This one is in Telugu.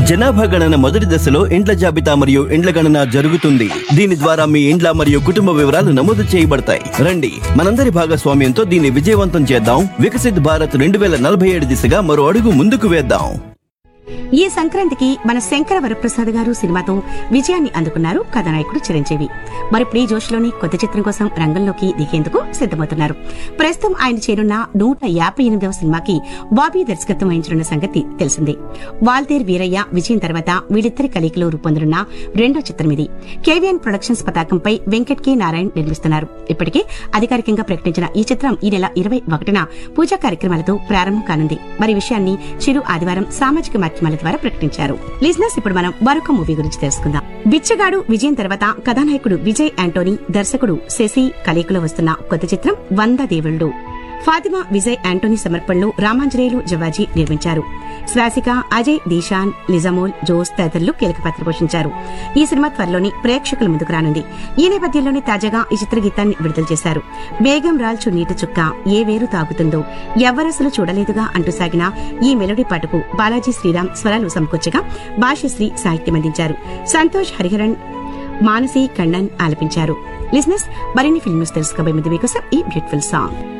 జనాభా గణన మొదటి దశలో ఇండ్ల జాబితా మరియు ఇండ్ల గణన జరుగుతుంది దీని ద్వారా మీ ఇండ్ల మరియు కుటుంబ వివరాలు నమోదు చేయబడతాయి రండి మనందరి భాగస్వామ్యంతో దీన్ని విజయవంతం చేద్దాం వికసిత్ భారత్ రెండు వేల నలభై ఏడు దిశగా మరో అడుగు ముందుకు వేద్దాం ఈ సంక్రాంతికి మన శంకర వరప్రసాద్ గారు సినిమాతో విజయాన్ని అందుకున్నారు కథానాయకుడు చిరంజీవి మరి ప్రీ జోష్లోని కొత్త చిత్రం కోసం రంగంలోకి దిగేందుకు సిద్దమవుతున్నారు ప్రస్తుతం ఆయన చేరున్న నూట యాభై ఎనిమిదవ సినిమాకి బాబీ దర్శకత్వం వహించనున్న సంగతి తెలిసిందే వాల్తేర్ వీరయ్య విజయం తర్వాత వీళ్ళిద్దరి కలయికలో రూపొందనున్న రెండో చిత్రం ఇది కేవీఎన్ ప్రొడక్షన్స్ పతాకంపై వెంకట్ కె నారాయణ్ నిర్మిస్తున్నారు ఇప్పటికే అధికారికంగా ప్రకటించిన ఈ చిత్రం ఈ నెల ఇరవై ఒకటిన పూజా కార్యక్రమాలతో ప్రారంభం కానుంది మరి ఈ విషయాన్ని చిరు ఆదివారం సామాజిక మాధ్యమాల ద్వారా ప్రకటించారు లిజినెస్ ఇప్పుడు మనం మరొక మూవీ గురించి తెలుసుకుందాం బిచ్చగాడు విజయం తర్వాత కథానాయకుడు విజయ్ యాంటోనీ దర్శకుడు శశి కలయికలో వస్తున్న కొత్త చిత్రం వంద దేవుళ్ళు ఫాతిమా విజయ్ యాంటోనీ సమర్పణలో రామాంజనేయులు జవాజీ నిర్మించారు శ్వాసిక అజయ్ దీశాన్ లిజమోల్ జోస్ తదితరులు కీలక పాత్ర పోషించారు ఈ సినిమా త్వరలోని ప్రేక్షకుల ముందుకు రానుంది ఈ నేపథ్యంలోనే తాజాగా ఈ చిత్రగీతాన్ని విడుదల చేశారు బేగం రాల్చు నీటి చుక్క ఏ వేరు తాగుతుందో ఎవ్వరసలు చూడలేదుగా అంటూ సాగిన ఈ మెలోడీ పాటకు బాలాజీ శ్రీరామ్ స్వరాలు సమకూర్చగా భాష్యశ్రీ సాహిత్యం అందించారు సంతోష్ హరిహరన్ మానసి కണ്ണన్ ఆలపించారు లిజినెస్ మరిన్ని ఫిల్మ్స్ తెలుసుకోబోయే ముందు మీకోసం ఈ బ్యూటిఫుల్ సాంగ్